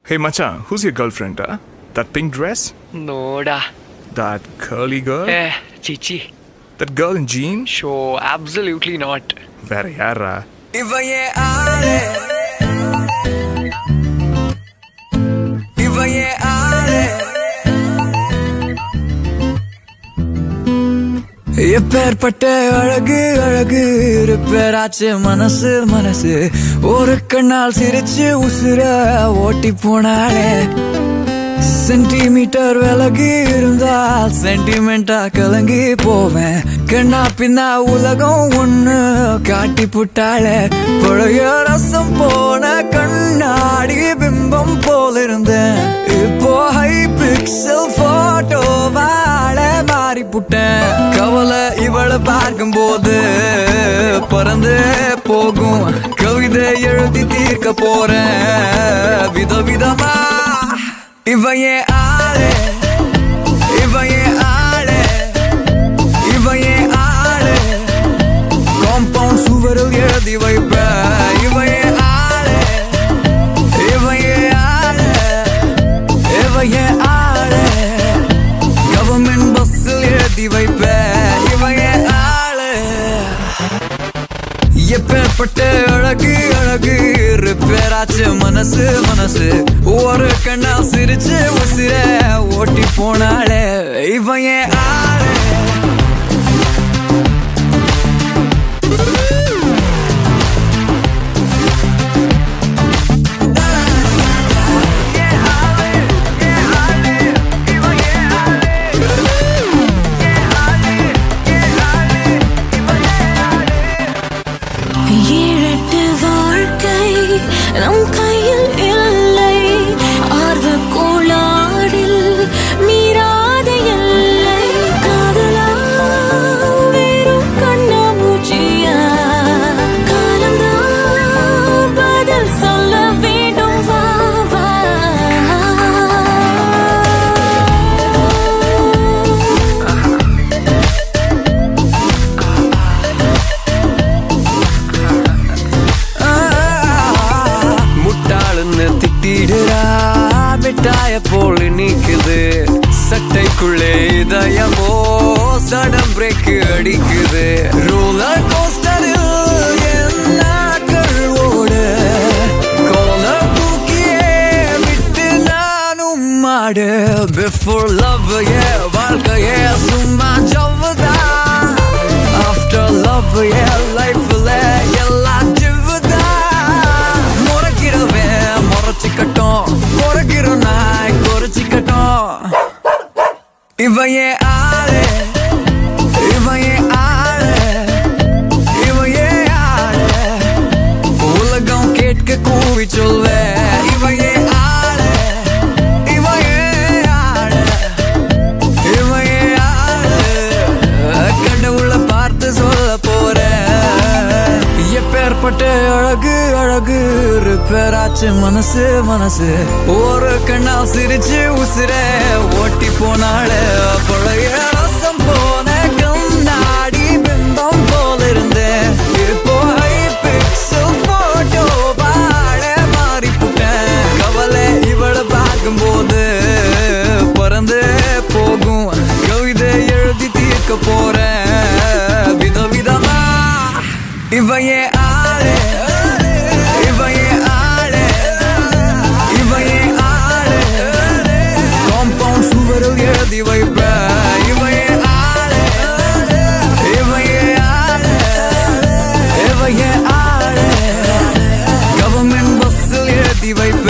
Hey Macha, who's your girlfriend, huh? That pink dress? ನೋಡಾ That curly girl? ಏ ಚಿಚಿ That girl in jeans? So absolutely not Vera yara. இவையே ஆளே இவையே ஆளே எப்பேற்பட்ட அழகு அழகு இருப்பேராச்சு மனசு மனசு ஒரு கண்ணால் சிரிச்சு உசுர ஓட்டி போனாளே சென்டிமீட்டர் விலகி இருந்தால் சென்டிமெண்டா கலங்கி போவேன் கண்ணா பின்னா உலகம் ஒண்ணு காட்டி புட்டாளே பழைய ரசம் போன கண்ணாடி பிம்பம் போல இருந்தேன் இப்போ ஹை பிக்சல் போட்டோ வாழ மாறி புட்டேன் கவலை இவளை பார்க்கும் போது பறந்து போகும் கவிதை எழுதி தீர்க்க போறேன் விதவிதமா இவையே ஆளே இவையே ஆளே இவையே ஆளே காம்பவுண்ட் சுவரில் எழுதி வைப்ப இவையே ஆளே இவையே ஆளே இவையே ஆளே கவர்மெண்ட் பஸ்ஸில் எழுதி வைப்ப இவையே ஆளே எப்பேற்பட்ட அழகு அழகு ரிப்பேராச்சு மனசு மனசு ஒரு கண்ணா சிரிச்சு உசிர ஓட்டி போனாளே இவன் ஏன் ஆளே ஏழெட்டு வாழ்க்கை நம் கையில் இல்லை ஆர்வ கோளாறில் மீறாத எல்லை காதலா வெறும் கண்ணாமூச்சியா காலம்தான் பதில் சொல்ல வேண்டும் வா வா முட்டாளுன்னு திட்டிடுறா மிட்டாய போல் நீக்குது சட்டைக்குள்ளே இதயமோ சடம் பிரேக் அடிக்குது ரோலர் கோஸ்டரில் என் நாட்கள் ஓட கோலர் தூக்கியே விட்டு நானும் மாடு பிஃபோர் லவ் ஏ வாழ்க்கையே சும்மா ஜவ்வுதான் ஆஃப்டர் லவ் ஏ லைஃப்ல எல்லாம் ஜிவ்வுதான் முறைக்கிறவே முறைச்சிக்கட்டும் குறைக்கிற நாய் குறைச்சிக்கட்டும் இவையே ஆளே இவையே ஆளே இவையே ஆளே உலகம் கேட்க கூவி சொல்வே இவையே ஆளே இவையே ஆளே இவையே ஆளே கடவுளை பார்த்து சொல்ல போறேன் எப்பேற்பட்ட அழகு அழகு ரிப்பேராச்சு மனசு மனசு ஒரு கண்ணா சிரிச்சு உசிர ஓட்டி போனாளே பழைய ரசம் போன கண்ணாடி பிம்பம் போல இருந்தேன் இப்போ ஹை பிக்சல் போட்டோ பாட மாறி புட்டேன் கவலை இவளை பார்க்கும்போது பறந்து போகும் கவிதை எழுதி தீர்க்க போறேன் விதவிதமா இவையே ஆளே இவையே ஆளே இவையே ஆளே காம்பவுண்ட் சுவரில் எழுதி வைப்ப இவையே ஆளே இவையே ஆளே இவையே ஆளே கவர்மெண்ட் பஸ்ஸில் எழுதி வைப்ப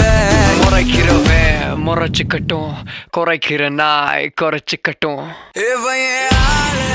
முறைக்கிறவன் முறைச்சிக்கட்டும் குறைக்கிற நாய் குறைச்சிக்கட்டும் இவையே ஆளே